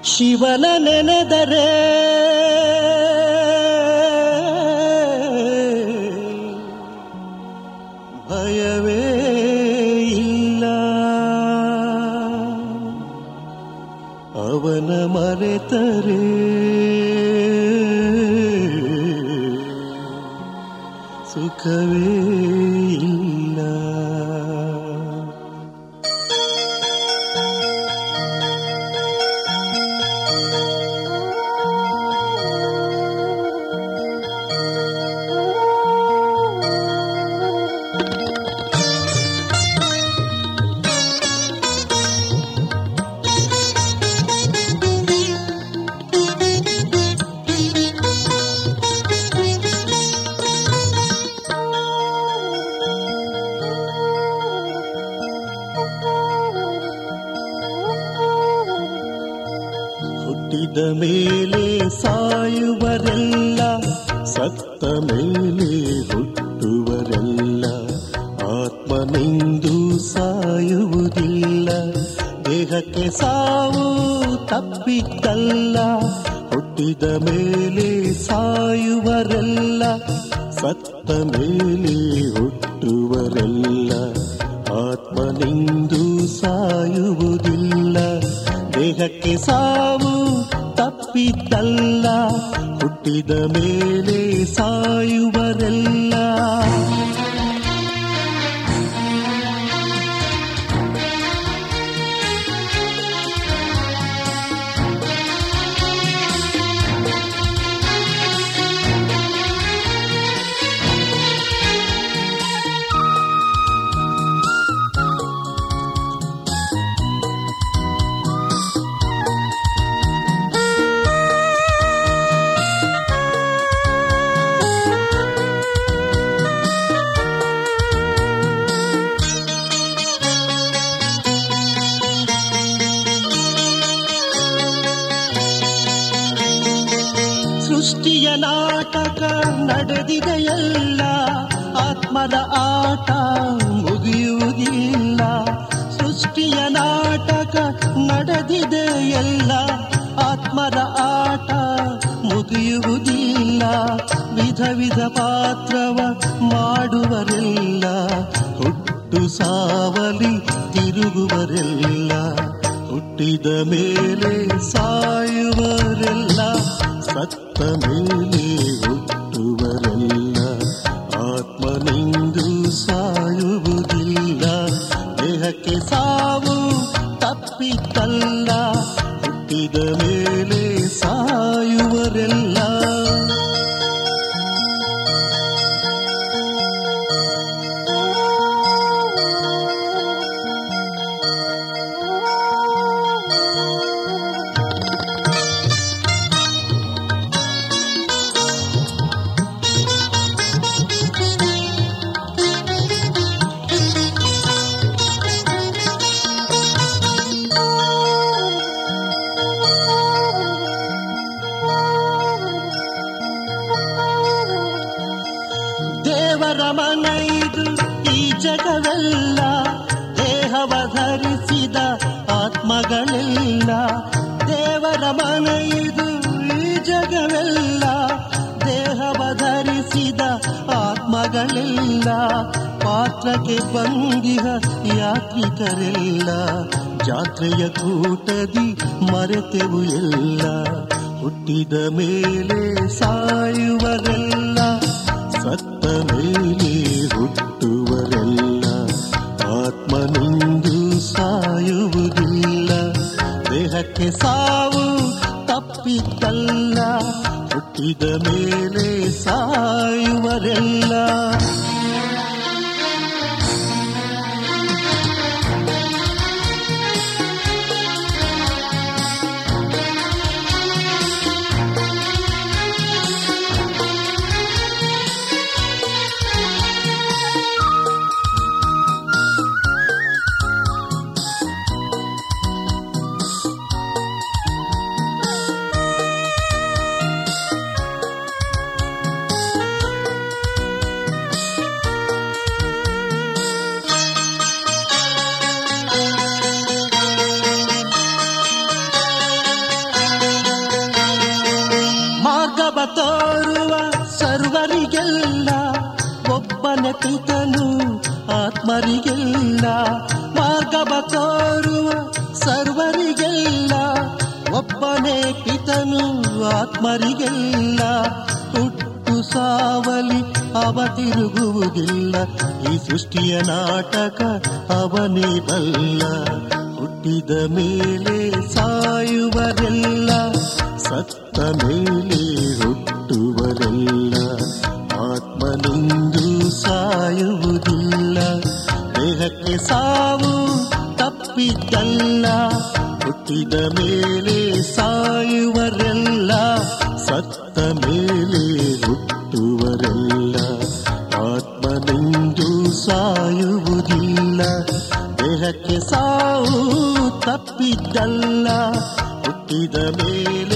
ಶಿವನ ನೆನೆದರೆ ಭಯವೇ ಇಲ್ಲ ಅವನ ಮರೆತರೆ ಸುಖವೇ ಇಲ್ಲ ಹುಟ್ಟಿದ ಮೇಲೆ ಸಾಯುವರೆಲ್ಲ ಸತ್ತ ಮೇಲೆ ಹುಟ್ಟುವರೆಲ್ಲ ಆತ್ಮನೆಂದು ಸಾಯುವುದಿಲ್ಲ ದೇಹಕ್ಕೆ ಸಾವು ತಪ್ಪಿದ್ದಲ್ಲ ಹುಟ್ಟಿದ ಮೇಲೆ ಸಾಯುವರೆಲ್ಲ ಸತ್ತ ಮೇಲೆ ಹುಟ್ಟುವರೆಲ್ಲ ಆತ್ಮನೆಂದು ಸಾಯುವುದಿಲ್ಲ ದೇಹಕ್ಕೆ ಸಾವು ತಪ್ಪಿದ್ದಲ್ಲ ಹುಟ್ಟಿದ ಮೇಲೆ ಸಾಯುವರೆಲ್ಲ ಸೃಷ್ಟಿಯ ನಾಟಕ ನಡೆದಿದೆಯಲ್ಲ ಆತ್ಮದ ಆಟ ಮುಗಿಯುವುದಿಲ್ಲ ಸೃಷ್ಟಿಯ ನಾಟಕ ನಡೆದಿದೆಯಲ್ಲ ಆತ್ಮದ ಆಟ ಮುಗಿಯುವುದಿಲ್ಲ ವಿಧ ವಿಧ ಪಾತ್ರವ ಮಾಡುವರೆಲ್ಲ ಹುಟ್ಟು ಸಾವಲಿ ತಿರುಗುವರೆಲ್ಲ ಹುಟ್ಟಿದ ಮೇಲೆ ಸಾಯುವರೆಲ್ಲ ಸತ್ತ ಮೇಲೆ ಹುಟ್ಟುವರೆಲ್ಲ ಆತ್ಮನೆಂದು ಸಾಯುವುದಿಲ್ಲ ದೇಹಕ್ಕೆ ಸಾವು ತಪ್ಪಿದ್ದಲ್ಲ ಹುಟ್ಟಿದ ಮೇಲೆ ಸಾಯುವರೆಲ್ಲ ದೇವರ ಮನ ಇದು ಈ ಜಗವೆಲ್ಲ ದೇಹವ ಧರಿಸಿದ ಆತ್ಮಗಳೆಲ್ಲ ದೇವರ ಮನ ಇದು ಈ ಜಗವೆಲ್ಲ ದೇಹವ ಧರಿಸಿದ ಆತ್ಮಗಳೆಲ್ಲ ಪಾತ್ರಕ್ಕೆ ಬಂದಿಹ ಯಾತ್ರಿಕರೆಲ್ಲ ಜಾತ್ರೆಯ ಕೂಟದಿ ಮರೆತೆವು ಎಲ್ಲ ಹುಟ್ಟಿದ ಮೇಲೆ ಸಾಯುವರೆಲ್ಲ ಸತ್ತ ಮೇಲೆ ಹುಟ್ಟುವರೆಲ್ಲ ಆತ್ಮನಿಂದು ಸಾಯುವುದಿಲ್ಲ ದೇಹಕ್ಕೆ ಸಾವು ತಪ್ಪಿದ್ದಲ್ಲ ಹುಟ್ಟಿದ ಮೇಲೆ ಸಾಯುವರೆಲ್ಲ ಒಬ್ಬನೇ ಪಿತನು ಆತ್ಮರಿಗೆಲ್ಲ ಮಾರ್ಗವ ತೋರುವ ಸರ್ವರಿಗೆಲ್ಲ ಒಬ್ಬನೇ ಪಿತನು ಆತ್ಮರಿಗೆಲ್ಲ ಹುಟ್ಟು ಸಾವಲಿ ಅವ ತಿರುಗುವುದಿಲ್ಲ ಈ ಸೃಷ್ಟಿಯ ನಾಟಕ ಅವನೇ ಬಲ್ಲ ಹುಟ್ಟಿದ ಮೇಲೆ ಸಾಯುವರೆಲ್ಲ ಸತ್ತ ಮೇಲೆ ಹುಟ್ಟುವರೆಲ್ಲ ಆತ್ಮನಿಂದು ಸಾಯುವುದಿಲ್ಲ ದೇಹಕ್ಕೆ ಸಾವು ತಪ್ಪಿದ್ದಲ್ಲ ಹುಟ್ಟಿದ ಮೇಲೆ ಸಾಯುವರೆಲ್ಲ ಸತ್ತ ಮೇಲೆ ಹುಟ್ಟುವರೆಲ್ಲ ಆತ್ಮನಿಂದು ಸಾಯುವುದಿಲ್ಲ ದೇಹಕ್ಕೆ ಸಾವು ತಪ್ಪಿದ್ದಲ್ಲ ಹುಟ್ಟಿದ ಮೇಲೆ